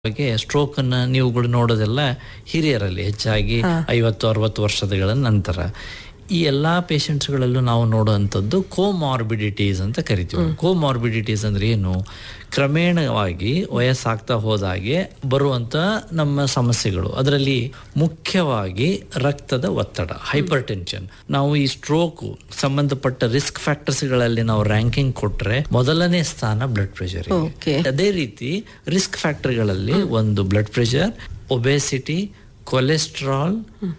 ಬಗ್ಗೆ ಸ್ಟ್ರೋಕ್ ಅನ್ನ ನೀವುಗಳು ನೋಡೋದೆಲ್ಲ ಹಿರಿಯರಲ್ಲಿ ಹೆಚ್ಚಾಗಿ ಐವತ್ತು ಅರವತ್ತು ವರ್ಷಗಳ ನಂತರ ಈ ಎಲ್ಲಾ ಪೇಷಂಟ್ಸ್ಗಳಲ್ಲೂ ನಾವು ನೋಡುವಂಥದ್ದು ಕೋಮಾರ್ಬಿಡಿಟೀಸ್ ಅಂತ ಕರಿತೀವಿ ಕೋಮಾರ್ಬಿಡಿಟೀಸ್ ಅಂದ್ರೆ ಏನು ಕ್ರಮೇಣವಾಗಿ ವಯಸ್ಸಾಗ್ತಾ ಹೋದಾಗೆ ಬರುವಂತ ನಮ್ಮ ಸಮಸ್ಯೆಗಳು ಅದರಲ್ಲಿ ಮುಖ್ಯವಾಗಿ ರಕ್ತದ ಒತ್ತಡ ಹೈಪರ್ ಟೆನ್ಷನ್ ನಾವು ಈ ಸ್ಟ್ರೋಕ್ ಸಂಬಂಧಪಟ್ಟ ರಿಸ್ಕ್ ಫ್ಯಾಕ್ಟರ್ಸ್ಗಳಲ್ಲಿ ನಾವು ರ್ಯಾಂಕಿಂಗ್ ಕೊಟ್ರೆ ಮೊದಲನೇ ಸ್ಥಾನ ಬ್ಲಡ್ ಪ್ರೆಷರ್ ಓಕೆ ಅದೇ ರೀತಿ ರಿಸ್ಕ್ ಫ್ಯಾಕ್ಟರ್ಗಳಲ್ಲಿ ಒಂದು blood pressure obesity cholesterol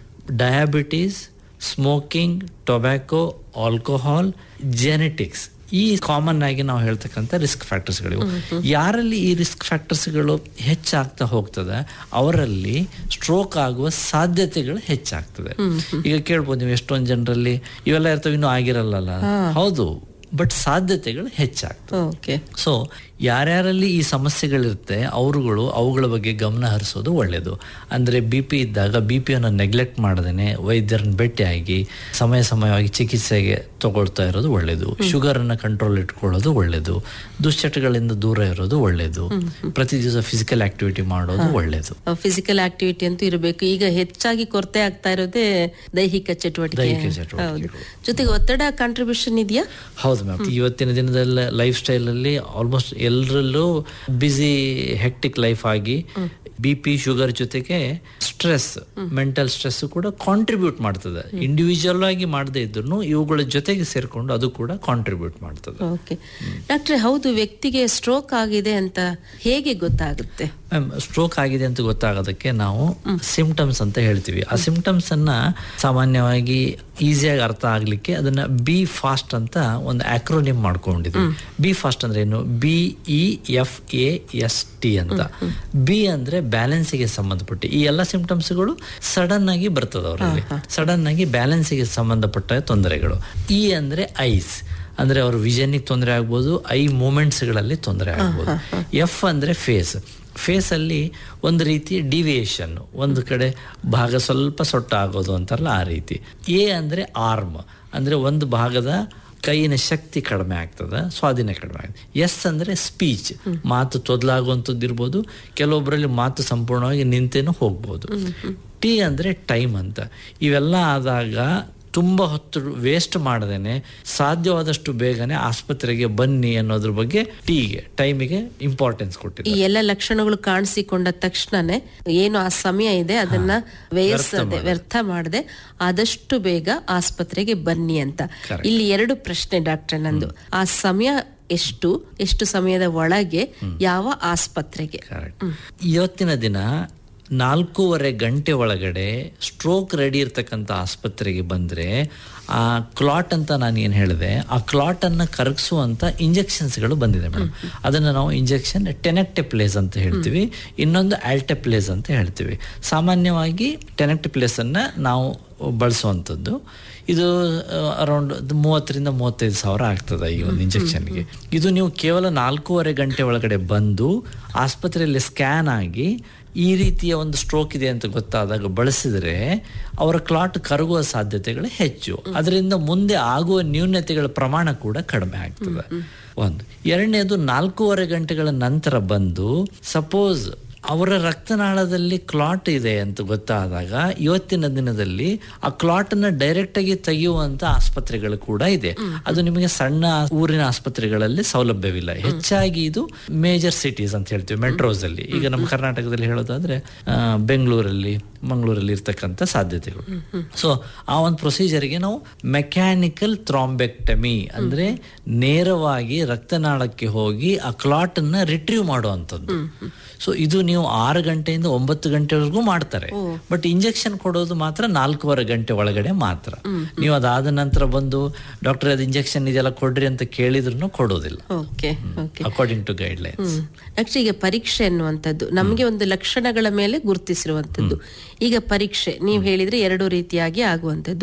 diabetes smoking tobacco alcohol genetics ಈ ಕಾಮನ್ ಆಗಿ ನಾವು ಹೇಳ್ತಕ್ಕಂಥ ರಿಸ್ಕ್ ಫ್ಯಾಕ್ಟರ್ಸ್ಗಳಿವು ಯಾರಲ್ಲಿ ಈ ರಿಸ್ಕ್ ಫ್ಯಾಕ್ಟರ್ಸ್ಗಳು ಹೆಚ್ಚಾಗ್ತಾ ಹೋಗ್ತದೆ ಅವರಲ್ಲಿ ಸ್ಟ್ರೋಕ್ ಆಗುವ ಸಾಧ್ಯತೆಗಳು ಹೆಚ್ಚಾಗ್ತದೆ ಈಗ ಕೇಳ್ಬೋದು ನೀವು ಎಷ್ಟೊಂದು ಜನರಲ್ಲಿ ಇವೆಲ್ಲ ಇರ್ತವೆ ಇನ್ನೂ ಆಗಿರಲ್ಲ ಹೌದು ಬಟ್ ಸಾಧ್ಯತೆಗಳು ಹೆಚ್ಚಾಗ್ತವೆ ಓಕೆ ಸೊ ಯಾರ್ಯಾರಲ್ಲಿ ಈ ಸಮಸ್ಯೆಗಳಿರುತ್ತೆ ಅವರುಗಳು ಅವುಗಳ ಬಗ್ಗೆ ಗಮನ ಹರಿಸೋದು ಒಳ್ಳೆಯದು ಅಂದರೆ ಬಿ ಪಿ ಇದ್ದಾಗ ಬಿ ಪಿಯನ್ನು ನೆಗ್ಲೆಕ್ಟ್ ಮಾಡದೇನೆ ವೈದ್ಯರನ್ನ ಭೇಟಿಯಾಗಿ ಸಮಯ ಸಮಯವಾಗಿ ಚಿಕಿತ್ಸೆಗೆ ತಗೊಳ್ತಾ ಇರೋದು ಒಳ್ಳೆಯದು ಶುಗರನ್ನು ಕಂಟ್ರೋಲ್ ಇಟ್ಕೊಳ್ಳೋದು ಒಳ್ಳೆಯದು ದುಶ್ಚಟಗಳಿಂದ ದೂರ ಇರೋದು ಒಳ್ಳೆಯದು ಪ್ರತಿ ದಿವಸ ಫಿಸಿಕಲ್ ಆಕ್ಟಿವಿಟಿ ಮಾಡೋದು ಒಳ್ಳೆಯದು ಫಿಸಿಕಲ್ ಆಕ್ಟಿವಿಟಿ ಅಂತೂ ಇರಬೇಕು ಈಗ ಹೆಚ್ಚಾಗಿ ಕೊರತೆ ಆಗ್ತಾ ಇರೋದೇ ದೈಹಿಕ ಚಟುವಟಿಕೆ ದೈಹಿಕ ಚಟುವಟಿಕೆಗಳು. ಹೌದು ಜೊತೆಗೆ ಒತ್ತಡ ಕಾಂಟ್ರಿಬ್ಯೂಷನ್ ಇದೆಯಾ ಹೌದು ಮ್ಯಾಮ್ ಇವತ್ತಿನ ದಿನದಲ್ಲಿ ಲೈಫ್ ಸ್ಟೈಲಲ್ಲಿ ಆಲ್ಮೋಸ್ಟ್ ಎಲ್ಲರಲ್ಲೂ ಬ್ಯುಸಿ ಹೆಕ್ಟಿಕ್ ಲೈಫ್ ಆಗಿ ಬಿ ಪಿ ಶುಗರ್ ಜೊತೆಗೆ ಸ್ಟ್ರೆಸ್ ಮೆಂಟಲ್ ಸ್ಟ್ರೆಸ್ ಕೂಡ ಕಾಂಟ್ರಿಬ್ಯೂಟ್ ಮಾಡ್ತದೆ ಇಂಡಿವಿಜುವಲ್ ಆಗಿ ಮಾಡದೇ ಇದ್ರು ಇವುಗಳ ಜೊತೆಗೆ ಸೇರ್ಕೊಂಡು ಅದು ಕೂಡ ಕಾಂಟ್ರಿಬ್ಯೂಟ್ ಮಾಡ್ತದೆ ಓಕೆ ಡಾಕ್ಟ್ರೆ ಹೌದು ವ್ಯಕ್ತಿಗೆ ಸ್ಟ್ರೋಕ್ ಆಗಿದೆ ಅಂತ ಹೇಗೆ ಗೊತ್ತಾಗುತ್ತೆ ಮ್ಯಾಮ್ ಸ್ಟ್ರೋಕ್ ಆಗಿದೆ ಅಂತ ಗೊತ್ತಾಗೋದಕ್ಕೆ ನಾವು ಸಿಂಪ್ಟಮ್ಸ್ ಅಂತ ಹೇಳ್ತೀವಿ ಆ ಸಿಂಪ್ಟಮ್ಸ್ ಅನ್ನ ಸಾಮಾನ್ಯವಾಗಿ ಈಸಿಯಾಗಿ ಅರ್ಥ ಆಗ್ಲಿಕ್ಕೆ ಅದನ್ನ ಬಿ ಫಾಸ್ಟ್ ಅಂತ ಒಂದು ಆಕ್ರೋನಿಮ್ ಮಾಡ್ಕೊಂಡಿದ್ವಿ ಬಿ ಫಾಸ್ಟ್ ಅಂದ್ರೆ ಏನು B E F A S T ಅಂತ ಬಿ ಅಂದ್ರೆ ಬ್ಯಾಲೆನ್ಸಿಗೆ ಸಂಬಂಧಪಟ್ಟ ಈ ಎಲ್ಲ ಸಿಂಪ್ಟಮ್ಸ್ಗಳು ಸಡನ್ ಆಗಿ ಬರ್ತದೆ ಅವರಲ್ಲಿ ಸಡನ್ ಆಗಿ ಬ್ಯಾಲೆನ್ಸಿಗೆ ಸಂಬಂಧಪಟ್ಟ ತೊಂದರೆಗಳು ಇ ಅಂದ್ರೆ ಐಸ್ ಅಂದ್ರೆ ಅವ್ರ ವಿಷನ್ಗೆ ತೊಂದರೆ ಆಗ್ಬೋದು ಐ ಮೂಮೆಂಟ್ಸ್ಗಳಲ್ಲಿ ತೊಂದರೆ ಆಗ್ಬೋದು ಎಫ್ ಅಂದ್ರೆ ಫೇಸ್ ಫೇಸ್ ಅಲ್ಲಿ ಒಂದು ರೀತಿ ಡಿವಿಯೇಷನ್ ಒಂದು ಕಡೆ ಭಾಗ ಸ್ವಲ್ಪ ಸೊಟ್ಟ ಆಗೋದು ಅಂತಾರಲ್ಲ ಆ ರೀತಿ ಎ ಅಂದ್ರೆ ಆರ್ಮ್ ಅಂದ್ರೆ ಒಂದು ಭಾಗದ ಕೈಯಿನ ಶಕ್ತಿ ಕಡಿಮೆ ಆಗ್ತದೆ ಸ್ವಾಧೀನ ಕಡಿಮೆ ಆಗ್ತದೆ ಎಸ್ ಅಂದ್ರೆ ಸ್ಪೀಚ್ ಮಾತು ತೊದಲಾಗುವಂಥದ್ದು ಇರ್ಬೋದು ಕೆಲವೊಬ್ಬರಲ್ಲಿ ಮಾತು ಸಂಪೂರ್ಣವಾಗಿ ನಿಂತೇನು ಹೋಗ್ಬೋದು ಟಿ ಅಂದ್ರೆ ಟೈಮ್ ಅಂತ ಇವೆಲ್ಲ ಆದಾಗ ತುಂಬ ಹೊತ್ತು ವೇಸ್ಟ್ ಮಾಡದೇನೆ ಸಾಧ್ಯವಾದಷ್ಟು ಬೇಗನೆ ಆಸ್ಪತ್ರೆಗೆ ಬನ್ನಿ ಅನ್ನೋದ್ರ ಬಗ್ಗೆ ಟೀಗೆ ಟೈಮಿಗೆ ಇಂಪಾರ್ಟೆನ್ಸ್ ಕೊಟ್ಟಿದ್ದಾರೆ ಈ ಎಲ್ಲ ಲಕ್ಷಣಗಳು ಕಾಣಿಸಿಕೊಂಡ ತಕ್ಷಣನೇ ಏನು ಆ ಸಮಯ ಇದೆ ಅದನ್ನ ವ್ಯಯಿಸದೆ ವ್ಯರ್ಥ ಮಾಡದೆ ಆದಷ್ಟು ಬೇಗ ಆಸ್ಪತ್ರೆಗೆ ಬನ್ನಿ ಅಂತ ಇಲ್ಲಿ ಎರಡು ಪ್ರಶ್ನೆ ಡಾಕ್ಟರ್ ನಂದು ಆ ಸಮಯ ಎಷ್ಟು ಎಷ್ಟು ಸಮಯದ ಒಳಗೆ ಯಾವ ಆಸ್ಪತ್ರೆಗೆ ಕರೆಕ್ಟ್ ಇವತ್ತಿನ ದಿನ ನಾಲ್ಕೂವರೆ ಗಂಟೆ ಒಳಗಡೆ ಸ್ಟ್ರೋಕ್ ರೆಡಿ ಇರ್ತಕ್ಕಂಥ ಆಸ್ಪತ್ರೆಗೆ ಬಂದರೆ ಆ ಕ್ಲಾಟ್ ಅಂತ ನಾನು ಏನು ಹೇಳಿದೆ ಆ ಕ್ಲಾಟನ್ನು ಕರಗಿಸುವಂಥ ಇಂಜೆಕ್ಷನ್ಸ್ಗಳು ಬಂದಿದೆ ಮೇಡಮ್ ಅದನ್ನು ನಾವು ಇಂಜೆಕ್ಷನ್ ಟೆನೆಕ್ಟೆಪ್ಲೇಸ್ ಅಂತ ಹೇಳ್ತೀವಿ ಇನ್ನೊಂದು ಆಲ್ಟೆಪ್ಲೇಸ್ ಅಂತ ಹೇಳ್ತೀವಿ ಸಾಮಾನ್ಯವಾಗಿ ಟೆನೆಕ್ಟೆಪ್ಲೇಸನ್ನು ನಾವು ಬಳಸುವಂಥದ್ದು ಇದು ಅರೌಂಡ್ ಮೂವತ್ತರಿಂದ ಮೂವತ್ತೈದು ಸಾವಿರ ಆಗ್ತದೆ ಈ ಒಂದು ಇಂಜೆಕ್ಷನ್ಗೆ ಇದು ನೀವು ಕೇವಲ ನಾಲ್ಕೂವರೆ ಗಂಟೆ ಒಳಗಡೆ ಬಂದು ಆಸ್ಪತ್ರೆಯಲ್ಲಿ ಸ್ಕ್ಯಾನ್ ಆಗಿ ಈ ರೀತಿಯ ಒಂದು ಸ್ಟ್ರೋಕ್ ಇದೆ ಅಂತ ಗೊತ್ತಾದಾಗ ಬಳಸಿದರೆ ಅವರ ಕ್ಲಾಟ್ ಕರಗುವ ಸಾಧ್ಯತೆಗಳು ಹೆಚ್ಚು ಅದರಿಂದ ಮುಂದೆ ಆಗುವ ನ್ಯೂನತೆಗಳ ಪ್ರಮಾಣ ಕೂಡ ಕಡಿಮೆ ಆಗ್ತದೆ ಒಂದು ಎರಡನೇದು ನಾಲ್ಕೂವರೆ ಗಂಟೆಗಳ ನಂತರ ಬಂದು ಸಪೋಸ್ ಅವರ ರಕ್ತನಾಳದಲ್ಲಿ ಕ್ಲಾಟ್ ಇದೆ ಅಂತ ಗೊತ್ತಾದಾಗ ಇವತ್ತಿನ ದಿನದಲ್ಲಿ ಆ ಕ್ಲಾಟ್ ಅನ್ನ ಡೈರೆಕ್ಟ್ ಆಗಿ ತೆಗೆಯುವಂತ ಆಸ್ಪತ್ರೆಗಳು ಕೂಡ ಇದೆ ಅದು ನಿಮಗೆ ಸಣ್ಣ ಊರಿನ ಆಸ್ಪತ್ರೆಗಳಲ್ಲಿ ಸೌಲಭ್ಯವಿಲ್ಲ ಹೆಚ್ಚಾಗಿ ಇದು ಮೇಜರ್ ಸಿಟೀಸ್ ಅಂತ ಹೇಳ್ತೀವಿ ಮೆಟ್ರೋಸ್ ಅಲ್ಲಿ ಈಗ ನಮ್ಮ ಕರ್ನಾಟಕದಲ್ಲಿ ಹೇಳೋದಾದ್ರೆ ಆ, ಬೆಂಗಳೂರಲ್ಲಿ ಮಂಗಳೂರಲ್ಲಿ ಇರ್ತಕ್ಕಂಥ ಸಾಧ್ಯತೆಗಳು ಸೊ ಆ ಒಂದು ಪ್ರೊಸೀಜರ್ಗೆ ನಾವು ಮೆಕ್ಯಾನಿಕಲ್ ಥ್ರಾಂಬೆಕ್ಟಮಿ ಅಂದ್ರೆ ನೇರವಾಗಿ ರಕ್ತನಾಳಕ್ಕೆ ಹೋಗಿ ಆ ಕ್ಲಾಟ್ ಅನ್ನ ರಿಟ್ರೀವ್ ಮಾಡುವಂಥದ್ದು ಸೊ ಇದು ನೀವು ಆರು ಗಂಟೆಯಿಂದ ಒಂಬತ್ತು ಗಂಟೆವರೆಗೂ ಮಾಡ್ತಾರೆ ಬಟ್ ಇಂಜೆಕ್ಷನ್ ಕೊಡೋದು ಮಾತ್ರ ನಾಲ್ಕೂವರೆ ಗಂಟೆ ಒಳಗಡೆ ಮಾತ್ರ ನೀವು ಅದಾದ ನಂತರ ಬಂದು ಡಾಕ್ಟರ್ ಅದು ಇಂಜೆಕ್ಷನ್ ಇದೆಲ್ಲ ಕೊಡ್ರಿ ಅಂತ ಕೇಳಿದ್ರು ಕೊಡೋದಿಲ್ಲ okay okay according to guidelines next ಈಗ ಪರೀಕ್ಷೆ ಅನ್ನುವಂಥದ್ದು ನಮಗೆ ಒಂದು ಲಕ್ಷಣಗಳ ಮೇಲೆ ಗುರುತಿಸಿರುವಂಥದ್ದು ಈಗ ಪರೀಕ್ಷೆ ನೀವು ಹೇಳಿದ್ರೆ ಎರಡು ರೀತಿಯಾಗಿ ಆಗುವಂಥದ್ದು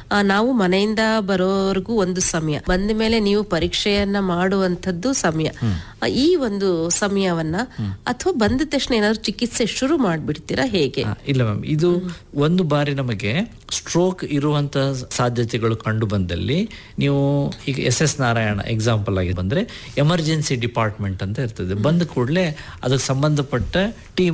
ಆ, ನಾವು ಮನೆಯಿಂದ ಬರೋವರೆಗೂ ಒಂದು ಸಮಯ ಬಂದ ಮೇಲೆ ನೀವು ಪರೀಕ್ಷೆಯನ್ನ ಮಾಡುವಂತದ್ದು ಸಮಯ ಆ, ಈ ಒಂದು ಸಮಯವನ್ನ ಅಥವಾ ಬಂದ ತಕ್ಷಣ ಏನಾದ್ರು ಚಿಕಿತ್ಸೆ ಶುರು ಮಾಡ್ಬಿಡ್ತೀರಾ ಹೇಗೆ ಆ, ಇಲ್ಲ ಮ್ಯಾಮ್ ಇದು ಒಂದು ಬಾರಿ ನಮಗೆ ಸ್ಟ್ರೋಕ್ ಇರುವಂತ ಸಾಧ್ಯತೆಗಳು ಕಂಡು ಬಂದಲ್ಲಿ ನೀವು ಈಗ ಎಸ್ ಎಸ್ ನಾರಾಯಣ ಎಕ್ಸಾಂಪಲ್ ಆಗಿ ಬಂದ್ರೆ ಎಮರ್ಜೆನ್ಸಿ ಡಿಪಾರ್ಟ್ಮೆಂಟ್ ಅಂತ ಇರ್ತದೆ ಬಂದ ಕೂಡಲೇ ಅದಕ್ಕೆ ಸಂಬಂಧಪಟ್ಟ ಟೀಮ್